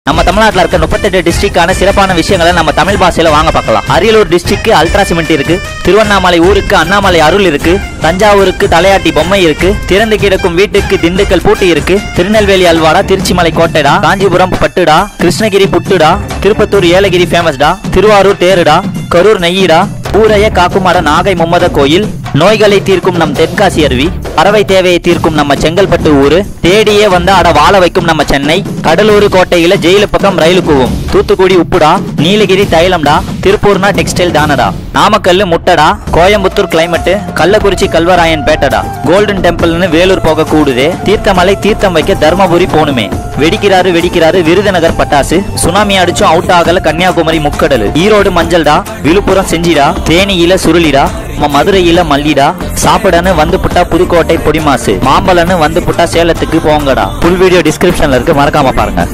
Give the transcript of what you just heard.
நம்ம தமிழ்நாட்டில் இருக்க முப்பத்தெட்டு டிஸ்ட்ரிக்டான சிறப்பான விஷயங்களை நம்ம தமிழ் பாஷையில வாங்க பார்க்கலாம் அரியலூர் டிஸ்ட்ரிக்ட் அல்ட்ரா சிமெண்ட் இருக்கு திருவண்ணாமலை ஊருக்கு அண்ணாமலை அருள் இருக்கு தஞ்சாவூருக்கு தலையாட்டி பொம்மை இருக்கு திறந்து கிடக்கும் வீட்டுக்கு திண்டுக்கல் பூட்டி இருக்கு திருநெல்வேலி அல்வாடா திருச்சிமலை கோட்டைடா காஞ்சிபுரம் பட்டுடா கிருஷ்ணகிரி புட்டுடா திருப்பத்தூர் ஏலகிரி ஃபேமஸ்டா திருவாரூர் தேருடா கரூர் நெய்யிடா ஊரைய காக்குமாட நாகை மும்மத கோயில் நோய்களை தீர்க்கும் நம் தென்காசி அருவி பறவை தேவையை தீர்க்கும் நம்ம செங்கல்பட்டு ஊரு தேடியே வந்து அட வாழ வைக்கும் நம்ம சென்னை கடலூர் கோட்டையில ஜெயிலு பக்கம் ரயிலு கூவும் தூத்துக்குடி உப்புடா நீலகிரி தைலம்டா திருப்பூர்னா டெக்ஸ்டைல் தானடா நாமக்கல் முட்டடா கோயம்புத்தூர் கிளைமேட் கள்ளக்குறிச்சி கல்வராயன் பேட்டடா கோல்டன் டெம்பிள்னு வேலூர் போக கூடுதே தீர்த்தமலை தீர்த்தம் வைக்க தர்மபுரி போணுமே வெடிக்கிறாரு வெடிக்கிறாரு விருதுநகர் பட்டாசு சுனாமி அடிச்சும் அவுட் ஆகல கன்னியாகுமரி முக்கடல் ஈரோடு மஞ்சள்டா விழுப்புரம் செஞ்சிடா தேனியில சுருளிடா நம்ம மதுரையில மல்லிடா சாப்பிடன்னு வந்து புட்டா புதுக்கோட்டை பொடிமாசு மாம்பழன்னு வந்து புட்டா சேலத்துக்கு போங்கடா புல் வீடியோ டிஸ்கிரிப்ஷன்ல இருக்கு மறக்காம பாருங்க